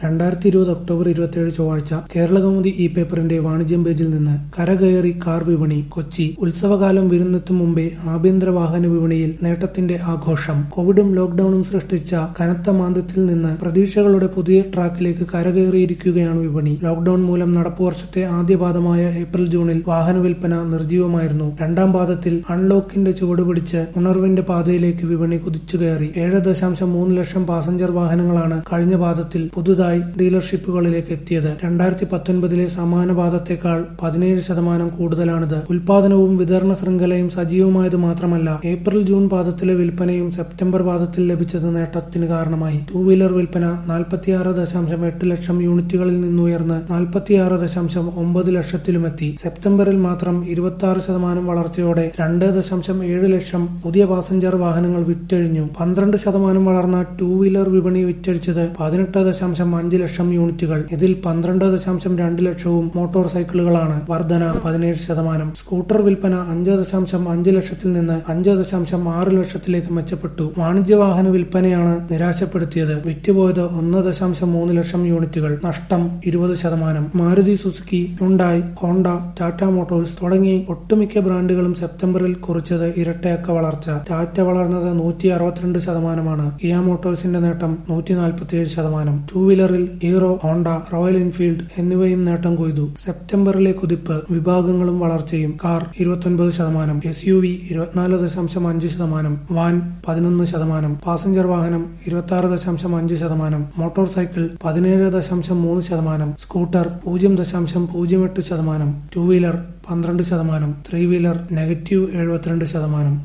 രണ്ടായിരത്തി ഇരുപത് ഒക്ടോബർ ഇരുപത്തിയേഴ് ചൊവ്വാഴ്ച കേരളകൗമുദി ഇ പേപ്പറിന്റെ വാണിജ്യം പേജിൽ നിന്ന് കരകയറി കാർ വിപണി കൊച്ചി ഉത്സവകാലം വരുന്നെത്തും മുമ്പേ ആഭ്യന്തര വാഹന വിപണിയിൽ നേട്ടത്തിന്റെ ആഘോഷം കോവിഡും ലോക്ഡൌണും സൃഷ്ടിച്ച കനത്ത മാന്ദ്യത്തിൽ നിന്ന് പ്രതീക്ഷകളുടെ പുതിയ ട്രാക്കിലേക്ക് കരകയറിയിരിക്കുകയാണ് വിപണി ലോക്ഡൌൺ മൂലം നടപ്പു വർഷത്തെ ആദ്യ പാദമായ ഏപ്രിൽ ജൂണിൽ വാഹന വിൽപ്പന നിർജ്ജീവമായിരുന്നു രണ്ടാം പാദത്തിൽ അൺലോക്കിന്റെ ചുവടുപിടിച്ച് ഉണർവിന്റെ പാതയിലേക്ക് വിപണി കുതിച്ചുകയറി ഏഴ് ദശാംശം മൂന്ന് ലക്ഷം പാസഞ്ചർ വാഹനങ്ങളാണ് കഴിഞ്ഞ പാദത്തിൽ പുതുതായി ഡീലർഷിപ്പുകളിലേക്ക് എത്തിയത് രണ്ടായിരത്തി പത്തൊൻപതിലെ സമാന പാദത്തേക്കാൾ പതിനേഴ് ശതമാനം കൂടുതലാണിത് ഉൽപാദനവും വിതരണ ശൃംഖലയും സജീവമായത് മാത്രമല്ല ഏപ്രിൽ ജൂൺ പാദത്തിലെ വിൽപ്പനയും സെപ്റ്റംബർ പാദത്തിൽ ലഭിച്ചത് നേട്ടത്തിന് കാരണമായി ടൂ വീലർ വിൽപ്പന നാൽപ്പത്തിയാറ് ദശാംശം എട്ട് ലക്ഷം യൂണിറ്റുകളിൽ നിന്നുയർന്ന് നാൽപ്പത്തിയാറ് ദശാംശം ഒമ്പത് ലക്ഷത്തിലുമെത്തി സെപ്റ്റംബറിൽ മാത്രം ഇരുപത്തി ആറ് ശതമാനം വളർച്ചയോടെ രണ്ട് ദശാംശം ഏഴ് ലക്ഷം പുതിയ പാസഞ്ചർ വാഹനങ്ങൾ വിറ്റഴിഞ്ഞു പന്ത്രണ്ട് ശതമാനം വളർന്ന ടൂ വീലർ വിപണി വിറ്റഴിച്ചത് പതിനെട്ട് ദശാംശം അഞ്ച് ലക്ഷം യൂണിറ്റുകൾ ഇതിൽ പന്ത്രണ്ട് ദശാംശം രണ്ട് ലക്ഷവും മോട്ടോർ സൈക്കിളുകളാണ് വർധന പതിനേഴ് ശതമാനം സ്കൂട്ടർ വിൽപ്പന അഞ്ച് ദശാംശം അഞ്ച് ലക്ഷത്തിൽ നിന്ന് അഞ്ച് ദശാംശം ആറ് ലക്ഷത്തിലേക്ക് മെച്ചപ്പെട്ടു വാണിജ്യ വാഹന വിൽപ്പനയാണ് നിരാശപ്പെടുത്തിയത് വിറ്റുപോയത് ഒന്ന് ദശാംശം മൂന്ന് ലക്ഷം യൂണിറ്റുകൾ നഷ്ടം ഇരുപത് ശതമാനം Maruti Suzuki Hyundai Honda Tata motors തുടങ്ങി ഒട്ടുമിക്ക ബ്രാൻഡുകളും സെപ്റ്റംബറിൽ കുറിച്ചത് ഇരട്ടയക്ക വളർച്ച ടാറ്റ വളർന്നത് നൂറ്റി അറുപത്തിരണ്ട് ശതമാനമാണ് കിയ മോട്ടോഴ്സിന്റെ നേട്ടം നൂറ്റി നാൽപ്പത്തിയേഴ് ശതമാനം ടൂ വീലറിൽ ഹീറോ ഹോണ്ട റോയൽ എൻഫീൽഡ് എന്നിവയും നേട്ടം കൊയ്തു സെപ്റ്റംബറിലെ കുതിപ്പ് വിഭാഗങ്ങളും വളർച്ചയും കാർ ഇരുപത്തൊൻപത് ശതമാനം എസ് യു വി ഇരുപത്തിനാല് ദശാംശം അഞ്ച് ശതമാനം വാൻ പതിനൊന്ന് ശതമാനം പാസഞ്ചർ വാഹനം ഇരുപത്തി ആറ് ദശാംശം അഞ്ച് ശതമാനം മോട്ടോർ സൈക്കിൾ പതിനേഴ് ദശാംശം മൂന്ന് ശതമാനം സ്കൂട്ടർ പൂജ്യം ദശാംശം പൂജ്യം എട്ട് ശതമാനം ടൂ വീലർ പന്ത്രണ്ട് ശതമാനം ത്രീ വീലർ നെഗറ്റീവ് എഴുപത്തിരണ്ട് ശതമാനം